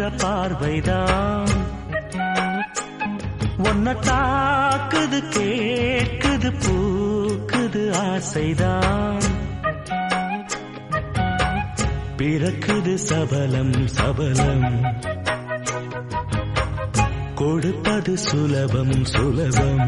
பார்க்கிற பார்வைதான் ஒன்ன தாக்குது கேட்குது பூக்குது ஆசைதான் பிறக்குது சபலம் சபலம் கொடுப்பது சுலபம் சுலபம்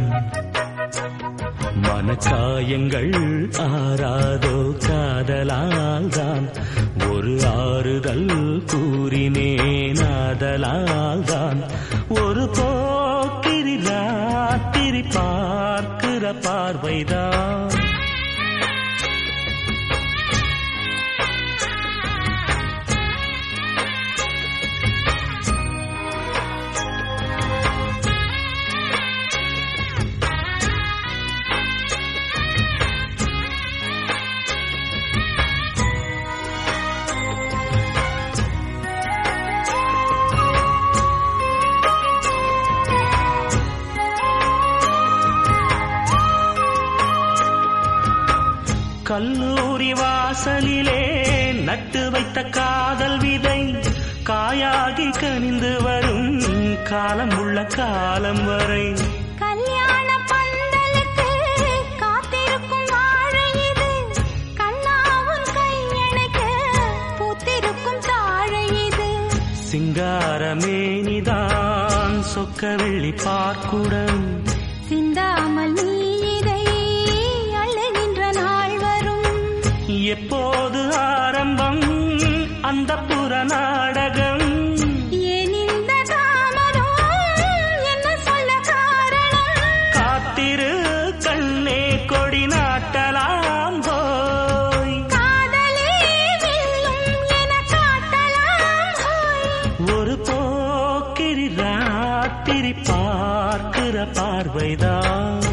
மனக்காயங்கள் ஆறாதோ காதலால் தான் ஒரு ஆறுதல் கூறினேன் ஆதலால் தான் ஒரு போக்கிரி ராத்திரி பார்க்கிற பார்வைதான் கல்லூரி வாசலிலே நட்டு வைத்த காதல் விதை காயாகி கனிந்து வரும் காலம் உள்ள காலம் வரை கல்யாண பந்தலுக்கு காத்திருக்கும் வாழை இது கண்ணாவும் கையணைக்க பூத்திருக்கும் தாழை இது சிங்காரமேனிதான் சொக்க வெள்ளி பார்க்குடம் சிந்தாமல் நீ இதை அழுகின்ற நாள் வரும் எப்போது ஆரம்பம் அந்த புற நாடகம் ஏன் இந்த தாமதம் என்ன சொல்ல காரணம் காத்திரு கண்ணே கொடி நாட்டலாம் போய் காதலே வெல்லும் என காட்டலாம் ஹோய். ஒரு போக்கிரி ராத்திரி பார்க்கிற பார்வைதான்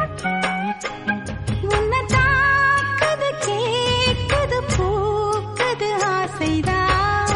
உன்னை தாக்குது கேக்குது பூக்குது ஆசைதான்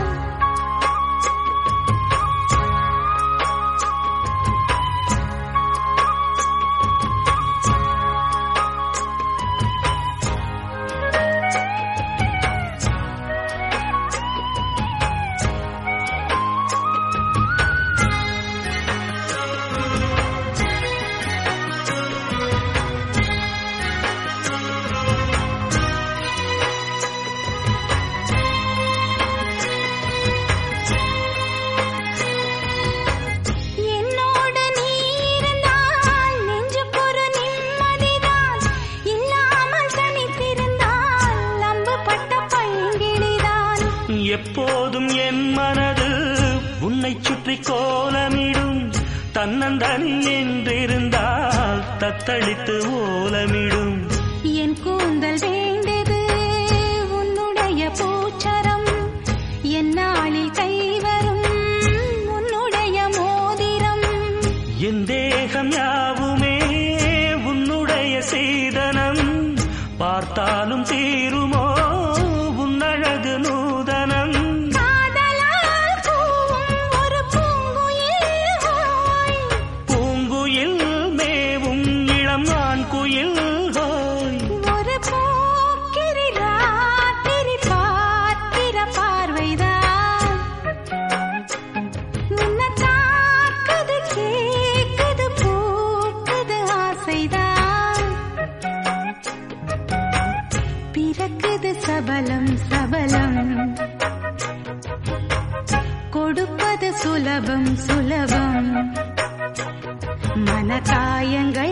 என்னோடு நீ இருந்தால் நெஞ்சுக்கொரு நிம்மதிதான் இல்லாமல் தனித்திருந்தால் அம்பு பட்ட பைங்கிளிதான் எப்போதும் என் மனது உன்னை சுற்றி கோலமிடும் தன்னந்தனி என்றிருந்தால் தத்தளித்து ஓலமிடும் என் கூந்தல் வேண்டது உன்னுடைய பூச்சரம் என்னாளில் கைவரும் உன்னுடைய மோதிரம் என் தேகம் யாவுமே உன்னுடைய சீதனம் பார்த்தாலும் தீருமோ உன்னழகு நூதனம் காதலால் கூவும் ஒரு பூங்குயில் ஹோய். பூங்குயில் மேவும் இளம் ஆண் குயில் ஹோய் ஒரு போக்கிரி ராத்திரி பார்க்கிற பார்வைதான் உன்னை தாக்குது கேக்குது பூக்குது ஆசைதான் பிறக்குது சபலம் சபலம் கொடுப்பது சுலபம் சுலபம் மனக்காயங்கள்